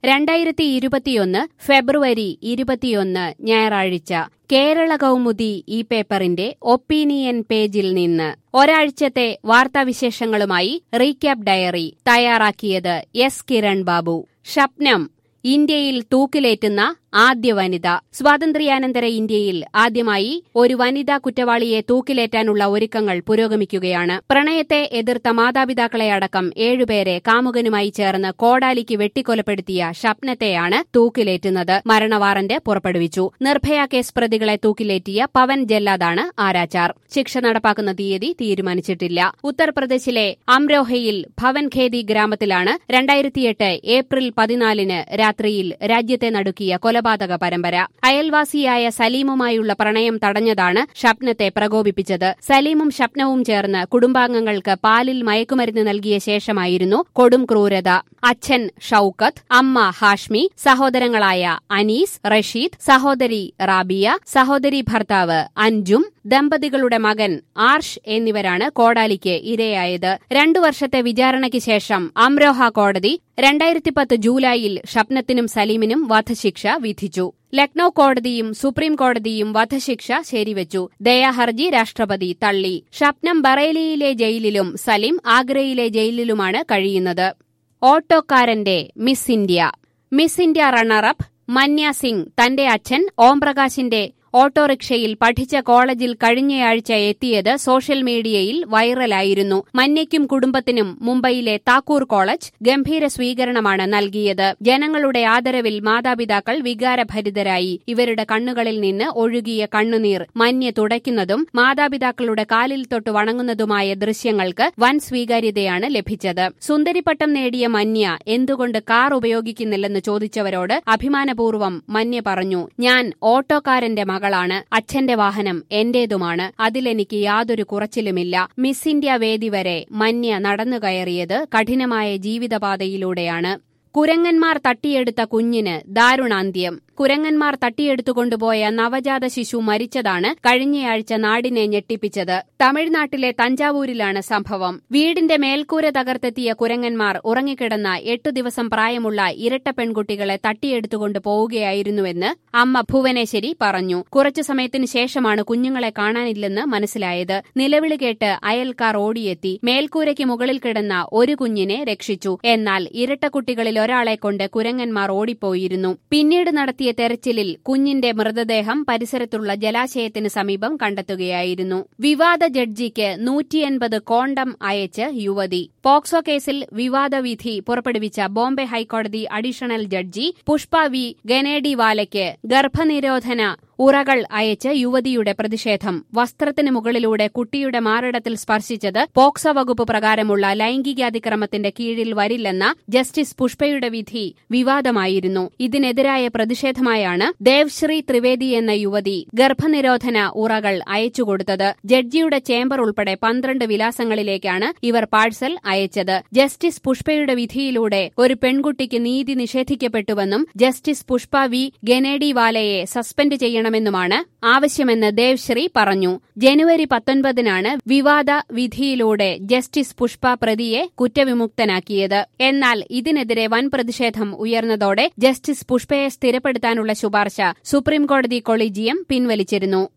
രണ്ടായിരത്തി ഇരുപത്തിയൊന്ന് ഫെബ്രുവരി ഇരുപത്തിയൊന്ന് ഞായറാഴ്ച കേരള കൗമുദി ഈ പേപ്പറിന്റെ ഒപ്പീനിയൻ പേജിൽ നിന്ന് ഒരാഴ്ചത്തെ വാർത്താവിശേഷങ്ങളുമായി റീക്യാപ്പ് ഡയറി തയ്യാറാക്കിയത് എസ് കിരൺ ബാബു ഷപ്നം ഇന്ത്യയിൽ തൂക്കിലേറ്റുന്ന ആദ്യ വനിത സ്വാതന്ത്ര്യാനന്തര ഇന്ത്യയിൽ ആദ്യമായി ഒരു വനിതാ കുറ്റവാളിയെ തൂക്കിലേറ്റാനുള്ള ഒരുക്കങ്ങൾ പുരോഗമിക്കുകയാണ് പ്രണയത്തെ എതിർത്ത മാതാപിതാക്കളെ അടക്കം ഏഴുപേരെ കാമുകനുമായി ചേർന്ന് കോടാലിക്ക് വെട്ടിക്കൊലപ്പെടുത്തിയ ഷപ്നത്തെയാണ് തൂക്കിലേറ്റുന്നത് മരണവാറന്റ് പുറപ്പെടുവിച്ചു നിർഭയ കേസ് പ്രതികളെ തൂക്കിലേറ്റിയ പവൻ ജല്ലാദാണ് ആരാച്ചാർ ശിക്ഷ നടപ്പാക്കുന്ന തീയതി തീരുമാനിച്ചിട്ടില്ല ഉത്തർപ്രദേശിലെ അംരോഹയിൽ ഭവൻഖേദി ഗ്രാമത്തിലാണ് രണ്ടായിരത്തിയെട്ട് ഏപ്രിൽ പതിനാലിന് രാത്രിയിൽ രാജ്യത്തെ നടുക്കിയ കൊലപാതക പരമ്പര അയൽവാസിയായ സലീമുമായുള്ള പ്രണയം തടഞ്ഞതാണ് ഷപ്നത്തെ പ്രകോപിപ്പിച്ചത് സലീമും ഷപ്നവും ചേർന്ന് കുടുംബാംഗങ്ങൾക്ക് പാലിൽ മയക്കുമരുന്ന് നൽകിയ ശേഷമായിരുന്നു കൊടും ക്രൂരത അച്ഛൻ ഷൌക്കത്ത് അമ്മ ഹാഷ്മി സഹോദരങ്ങളായ അനീസ് റഷീദ് സഹോദരി റാബിയ സഹോദരി ഭർത്താവ് അൻജും ദമ്പതികളുടെ മകൻ ആർഷ് എന്നിവരാണ് കോടാലിക്ക് ഇരയായത് രണ്ടു വർഷത്തെ വിചാരണയ്ക്ക് ശേഷം അംരോഹ കോടതി രണ്ടായിരത്തി പത്ത് ജൂലൈയിൽ ഷപ്നത്തിനും സലീമിനും വധശിക്ഷ വിധിച്ചു ലക്നൌ കോടതിയും സുപ്രീം കോടതിയും വധശിക്ഷ ശരിവച്ചു ദയാഹർജി രാഷ്ട്രപതി തള്ളി ഷപ്നം ബറേലിയിലെ ജയിലിലും സലീം ആഗ്രയിലെ ജയിലിലുമാണ് കഴിയുന്നത് ഓട്ടോക്കാരന്റെ miss India miss India runner up Manya Singh തന്റെ അച്ഛൻ ഓംപ്രകാശിന്റെ ഓട്ടോറിക്ഷയിൽ പഠിച്ച കോളേജിൽ കഴിഞ്ഞയാഴ്ച എത്തിയത് സോഷ്യൽ മീഡിയയിൽ വൈറലായിരുന്നു മന്യയ്ക്കും കുടുംബത്തിനും മുംബൈയിലെ താക്കൂർ കോളേജ് ഗംഭീര സ്വീകരണമാണ് നൽകിയത് ജനങ്ങളുടെ ആദരവിൽ മാതാപിതാക്കൾ വികാരഭരിതരായി ഇവരുടെ കണ്ണുകളിൽ നിന്ന് ഒഴുകിയ കണ്ണുനീർ മന്യ തുടയ്ക്കുന്നതും മാതാപിതാക്കളുടെ കാലിൽ തൊട്ട് വണങ്ങുന്നതുമായ ദൃശ്യങ്ങൾക്ക് വൻ സ്വീകാര്യതയാണ് ലഭിച്ചത് സുന്ദരിപ്പട്ടം നേടിയ മന്യ എന്തുകൊണ്ട് കാർ ഉപയോഗിക്കുന്നില്ലെന്ന് ചോദിച്ചവരോട് അഭിമാനപൂർവ്വം മന്യ പറഞ്ഞു ഞാൻ ഓട്ടോക്കാരന്റെ മകളാണ് അച്ഛന്റെ വാഹനം എന്റേതുമാണ് അതിലെനിക്ക് യാതൊരു കുറച്ചിലുമില്ല മിസ് ഇന്ത്യ വേദി വരെ മന്യ നടന്നുകയറിയത് കഠിനമായ ജീവിതപാതയിലൂടെയാണ് കുരങ്ങന്മാർ തട്ടിയെടുത്ത കുഞ്ഞിന് ദാരുണാന്ത്യം കുരങ്ങന്മാർ തട്ടിയെടുത്തുകൊണ്ടുപോയ നവജാത ശിശു മരിച്ചതാണ് കഴിഞ്ഞയാഴ്ച നാടിനെ ഞെട്ടിപ്പിച്ചത് തമിഴ്നാട്ടിലെ തഞ്ചാവൂരിലാണ് സംഭവം വീടിന്റെ മേൽക്കൂര തകർത്തെത്തിയ കുരങ്ങന്മാർ ഉറങ്ങിക്കിടന്ന എട്ടു ദിവസം പ്രായമുള്ള ഇരട്ട പെൺകുട്ടികളെ തട്ടിയെടുത്തുകൊണ്ട് പോവുകയായിരുന്നുവെന്ന് അമ്മ ഭുവനേശ്വരി പറഞ്ഞു കുറച്ചു സമയത്തിനു ശേഷമാണ് കുഞ്ഞുങ്ങളെ കാണാനില്ലെന്ന് മനസ്സിലായത് നിലവിളി കേട്ട് അയൽക്കാർ ഓടിയെത്തി മേൽക്കൂരയ്ക്ക് മുകളിൽ കിടന്ന ഒരു കുഞ്ഞിനെ രക്ഷിച്ചു എന്നാൽ ഇരട്ട കുട്ടികളിൽ ഒരാളെ കൊണ്ട് കുരങ്ങന്മാർ ഓടിപ്പോയിരുന്നു പിന്നീട് നടത്തിയ തെരച്ചിലിൽ കുഞ്ഞിന്റെ മൃതദേഹം പരിസരത്തുള്ള ജലാശയത്തിന് സമീപം കണ്ടെത്തുകയായിരുന്നു വിവാദ ജഡ്ജിക്ക് നൂറ്റിയൻപത് കോണ്ടം അയച്ച് യുവതി പോക്സോ കേസിൽ വിവാദ വിധി പുറപ്പെടുവിച്ച ബോംബെ ഹൈക്കോടതി അഡീഷണൽ ജഡ്ജി പുഷ്പ വി ഗനേഡിവാലയ്ക്ക് ഗർഭനിരോധന ഉറകൾ അയച്ച് യുവതിയുടെ പ്രതിഷേധം വസ്ത്രത്തിന് മുകളിലൂടെ കുട്ടിയുടെ മാറിടത്തിൽ സ്പർശിച്ചത് പോക്സോ വകുപ്പ് പ്രകാരമുള്ള ലൈംഗികാതിക്രമത്തിന്റെ കീഴിൽ വരില്ലെന്ന ജസ്റ്റിസ് പുഷ്പയുടെ വിധി വിവാദമായിരുന്നു ഇതിനെതിരായ പ്രതിഷേധമായാണ് ദേവ്ശ്രീ ത്രിവേദി എന്ന യുവതി ഗർഭനിരോധന ഉറകൾ അയച്ചുകൊടുത്തത് ജഡ്ജിയുടെ ചേംബർ ഉൾപ്പെടെ പന്ത്രണ്ട് വിലാസങ്ങളിലേക്കാണ് ഇവർ പാഴ്സൽ അയച്ചത് ജസ്റ്റിസ് പുഷ്പയുടെ വിധിയിലൂടെ ഒരു പെൺകുട്ടിക്ക് നീതി നിഷേധിക്കപ്പെട്ടുവെന്നും ജസ്റ്റിസ് പുഷ്പ വി ഗനേഡിവാലയെ സസ്പെൻഡ് ചെയ്യണമെന്നുമാണ് ആവശ്യമെന്ന് ദേവ്ശ്രീ പറഞ്ഞു ജനുവരി പത്തൊൻപതിനാണ് വിവാദ വിധിയിലൂടെ ജസ്റ്റിസ് പുഷ്പ പ്രതിയെ കുറ്റവിമുക്തനാക്കിയത് എന്നാൽ ഇതിനെതിരെ വൻ പ്രതിഷേധം ഉയർന്നതോടെ ജസ്റ്റിസ് പുഷ്പയെ സ്ഥിരപ്പെടുത്താനുള്ള ശുപാർശ സുപ്രീംകോടതി കൊളീജിയം പിൻവലിച്ചിരുന്നു